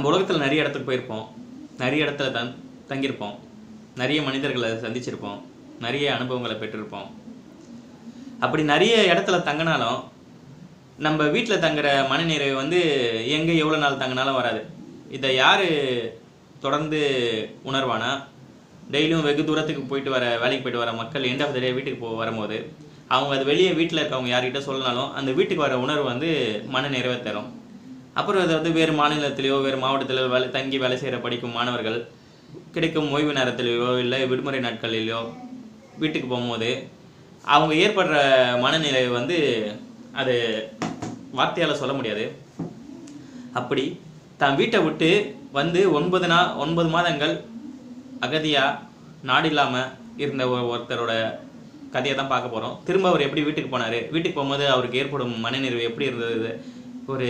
நம்ம உலகத்தில் நிறைய இடத்துக்கு போயிருப்போம் நிறைய இடத்துல தங் தங்கியிருப்போம் நிறைய மனிதர்களை சந்திச்சிருப்போம் நிறைய அனுபவங்களை பெற்றிருப்போம் அப்படி நிறைய இடத்துல தங்கினாலும் நம்ம வீட்டில் தங்குற மனநிறைவு வந்து எங்கே எவ்வளோ நாள் தங்கினாலும் வராது இதை யார் தொடர்ந்து உணர்வானா டெய்லியும் வெகு தூரத்துக்கு போயிட்டு வர வேலைக்கு போயிட்டு வர மக்கள் எண்ட் ஆஃப் த டே வீட்டுக்கு போ வரும்போது அவங்க அது வெளியே வீட்டில் இருக்கவங்க யார்கிட்ட சொல்லனாலும் அந்த வீட்டுக்கு வர உணர்வு வந்து மன நிறைவை தரும் அப்புறம் இது வந்து வேறு மாநிலத்திலேயோ வேறு மாவட்டத்திலோ வேலை தங்கி வேலை செய்கிற படிக்கும் மாணவர்கள் கிடைக்கும் ஓய்வு நேரத்திலேயோ இல்லை விடுமுறை நாட்களிலோ வீட்டுக்கு போகும்போது அவங்க ஏற்படுற மனநிலை வந்து அது வார்த்தையால் சொல்ல முடியாது அப்படி தான் வீட்டை விட்டு வந்து ஒன்பது நா ஒன்பது மாதங்கள் அகதியா நாடு இல்லாமல் இருந்த ஒரு ஒருத்தரோட கதையை தான் பார்க்க போகிறோம் திரும்ப அவர் எப்படி வீட்டுக்கு போனார் வீட்டுக்கு போகும்போது அவருக்கு ஏற்படும் மனநிறைவு எப்படி இருந்தது ஒரு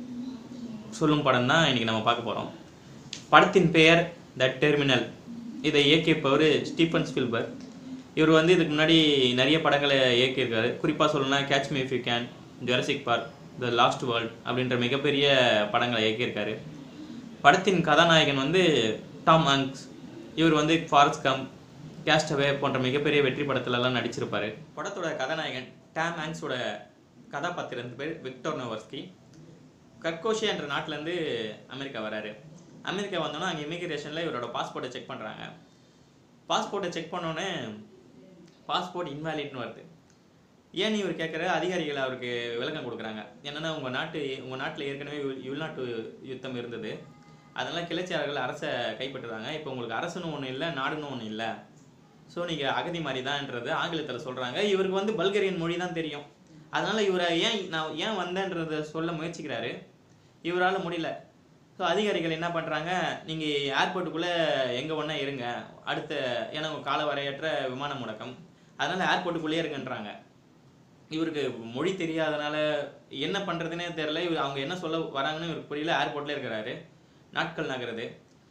சொல்லும் படம் தான் இன்னைக்கு நம்ம பார்க்க போகிறோம் படத்தின் பெயர் த டெர்மினல் இதை இயக்கியப்பவர் ஸ்டீஃபன் ஸ்பில்பர்க் இவர் வந்து இதுக்கு முன்னாடி நிறைய படங்களை இயக்கியிருக்காரு குறிப்பாக சொல்லணும்னா Catch Me If You Can Jurassic Park The Lost World அப்படின்ற மிகப்பெரிய படங்களை இயக்கியிருக்காரு படத்தின் கதாநாயகன் வந்து டாம் ஹாங்க்ஸ் இவர் வந்து ஃபாரஸ்ட் கம் கேஸ்டவே போன்ற மிகப்பெரிய வெற்றி படத்துலலாம் நடிச்சிருப்பாரு படத்தோட கதாநாயகன் டாம் ஹாங்க்ஸோட கதாபாத்திரம் பேர் விக்டோர் நோவர்ஸ்கி கர்கோஷியா என்ற நாட்டிலேருந்து அமெரிக்கா வராரு அமெரிக்கா வந்தோன்னா அங்கே இமிகிரேஷனில் இவரோட பாஸ்போர்ட்டை செக் பண்ணுறாங்க பாஸ்போர்ட்டை செக் பண்ணோன்னே பாஸ்போர்ட் இன்வாலிட்னு வருது ஏன் இவர் கேட்குற அதிகாரிகள் அவருக்கு விளக்கம் கொடுக்குறாங்க என்னென்னா உங்கள் நாட்டு உங்கள் நாட்டில் ஏற்கனவே உள்- உள்நாட்டு யுத்தம் இருந்தது அதனால் கிளர்ச்சியாளர்கள் அரசை கைப்பற்றுறாங்க இப்போ உங்களுக்கு அரசுன்னு ஒன்று இல்லை நாடுன்னு ஒன்று இல்லை ஸோ நீங்கள் அகதி மாதிரி தான்ன்றது ஆங்கிலத்தில் சொல்கிறாங்க இவருக்கு வந்து பல்கேரியன் மொழி தான் தெரியும் அதனால் இவரை ஏன் நான் ஏன் வந்தேன்றதை சொல்ல முயற்சிக்கிறாரு இவரால் முடியல ஸோ அதிகாரிகள் என்ன பண்ணுறாங்க நீங்கள் ஏர்போர்ட்டுக்குள்ளே எங்கே ஒன்றா இருங்க அடுத்த ஏன்னா உங்கள் கால வரையற்ற விமான முடக்கம் அதனால் ஏர்போர்ட்டுக்குள்ளேயே இருங்கன்றாங்க இவருக்கு மொழி தெரியாதனால என்ன பண்ணுறதுனே தெரில இவர் அவங்க என்ன சொல்ல வராங்கன்னு இவருக்கு புரியல ஏர்போர்ட்ல இருக்கிறாரு நாட்கள் நகருது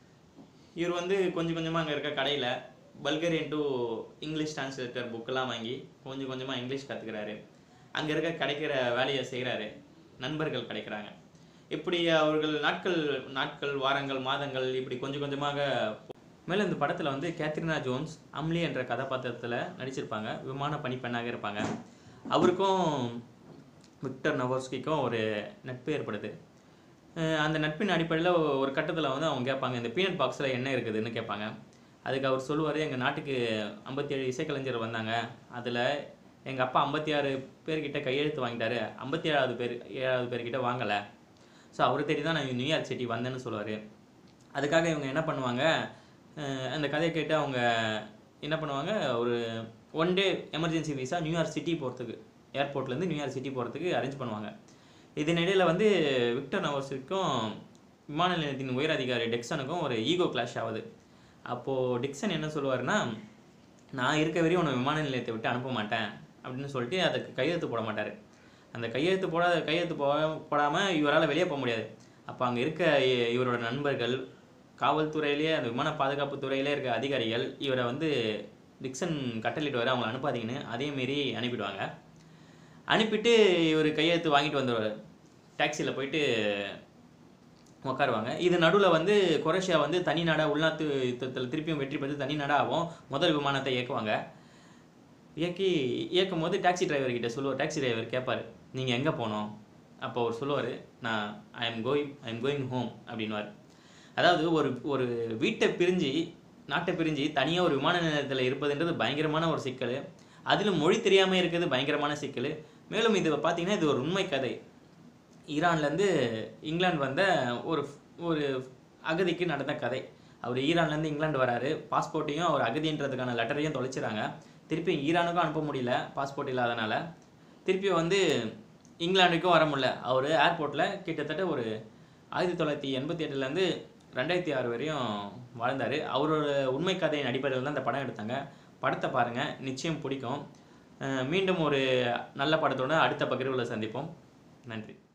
இவர் வந்து கொஞ்சம் கொஞ்சமாக அங்கே இருக்க கடையில் பல்கேரியன் டு இங்கிலீஷ் டிரான்ஸ்லேட்டர் புக்கெல்லாம் வாங்கி கொஞ்சம் கொஞ்சமாக இங்கிலீஷ் கற்றுக்கிறாரு அங்கே இருக்க கிடைக்கிற வேலையை செய்கிறாரு நண்பர்கள் கிடைக்கிறாங்க இப்படி அவர்கள் நாட்கள் நாட்கள் வாரங்கள் மாதங்கள் இப்படி கொஞ்சம் கொஞ்சமாக மேலும் இந்த படத்தில் வந்து கேத்ரினா ஜோன்ஸ் அம்லி என்ற கதாபாத்திரத்தில் நடிச்சிருப்பாங்க விமான பணிப்பெண்ணாக இருப்பாங்க அவருக்கும் விக்டர் நவோர்ஸ்கிக்கும் ஒரு நட்பு ஏற்படுது அஹ் அந்த நட்பின் அடிப்படையில் ஒரு கட்டத்தில் வந்து அவங்க கேட்பாங்க இந்த பீனட் பாக்ஸில் என்ன இருக்குதுன்னு கேட்பாங்க அதுக்கு அவர் சொல்லுவார் எங்கள் நாட்டுக்கு ஐம்பத்தி ஏழு இசைக்கலைஞர் வந்தாங்க அதில் எங்கள் அப்பா ஐம்பத்தி ஆறு பேர்கிட்ட கையெழுத்து வாங்கிட்டாரு ஐம்பத்தி ஏழாவது பேர் ஏழாவது பேர்கிட்ட வாங்கலை ஸோ அவர் தேடி தான் நான் நியூயார்க் சிட்டி வந்தேன்னு சொல்லுவார் அதுக்காக இவங்க என்ன பண்ணுவாங்க அஹ் அந்த கதையை கேட்டு அவங்க என்ன பண்ணுவாங்க ஒரு one day emergency visa New York city போகிறதுக்கு ஏர்போர்ட்லேருந்து நியூயார்க் சிட்டி போகிறதுக்கு அரேஞ்ச் பண்ணுவாங்க இதனிடையில் வந்து விக்டர் நவர்ஸுக்கும் விமான நிலையத்தின் உயர் அதிகாரி டெக்சனுக்கும் ஒரு ஈகோ கிளாஷ் ஆகுது அப்போது டிக்சன் என்ன சொல்லுவாருன்னா நான் இருக்க வரையும் உன்னை விமான நிலையத்தை விட்டு அனுப்ப மாட்டேன் அப்படின்னு சொல்லிட்டு அதுக்கு கையெழுத்து போட மாட்டார் அந்த கையெழுத்து போடாத கையெழுத்து போ போடாமல் இவரால் வெளியே போக முடியாது அப்போ அங்கே இருக்க இ- இவரோட நண்பர்கள் காவல்துறையிலேயே அந்த விமான பாதுகாப்பு துறையிலே இருக்க அதிகாரிகள் இவரை வந்து டிக்சன் கட்டளிட்டு வர அவங்களை அனுப்பாதீங்கன்னு அதே மாரி அனுப்பிடுவாங்க அனுப்பிட்டு இவர் கையெழுத்து வாங்கிட்டு வந்துடுவார் டாக்ஸியில் போயிட்டு உட்காருவாங்க இது நடுவில் வந்து கொரேஷியா வந்து தனி நாடா உள்நாட்டு யுத்தத்தில் திருப்பியும் வெற்றி பெற்று தனி நாடாகவும் முதல் விமானத்தை இயக்குவாங்க இயக்கி இயக்கும் போது டாக்ஸி டிரைவர் கிட்ட சொல்லுவார் டாக்ஸி டிரைவர் கேட்பார் நீங்கள் எங்கே போனோம் அப்போ அவர் சொல்லுவார் நான் I am going I am going home அப்படின்வார் அதாவது ஒரு ஒரு வீட்டை பிரிஞ்சு நாட்டை பிரிஞ்சு தனியாக ஒரு விமான நிலையத்தில் இருப்பதுன்றது பயங்கரமான ஒரு சிக்கல் அதிலும் மொழி தெரியாமல் இருக்கிறது பயங்கரமான சிக்கல் மேலும் இது பார்த்தீங்கன்னா இது ஒரு உண்மை கதை ஈரான்லேருந்து இங்கிலாந்து வந்த ஒரு ஒரு அகதிக்கு நடந்த கதை அவர் ஈரான்லேருந்து இங்கிலாந்து வராரு பாஸ்போர்ட்டையும் அவர் அகதின்றதுக்கான லெட்டரையும் தொலைச்சிறாங்க திருப்பி ஈரானுக்கும் அனுப்ப முடியல பாஸ்போர்ட் இல்லாதனால திருப்பி வந்து இங்கிலாந்துக்கும் வர முடியல அவர் ஏர்போர்ட்டில் கிட்டத்தட்ட ஒரு ஆயிரத்தி தொள்ளாயிரத்தி எண்பத்தி எட்டுலேருந்து ரெண்டாயிரத்தி ஆறு வரையும் வாழ்ந்தார் அவரோட உண்மை கதையின் அடிப்படையில் தான் இந்த படம் எடுத்தாங்க படத்தை பாருங்கள் நிச்சயம் பிடிக்கும் அஹ் மீண்டும் ஒரு நல்ல படத்தோட அடுத்த பகிர்வில் சந்திப்போம் நன்றி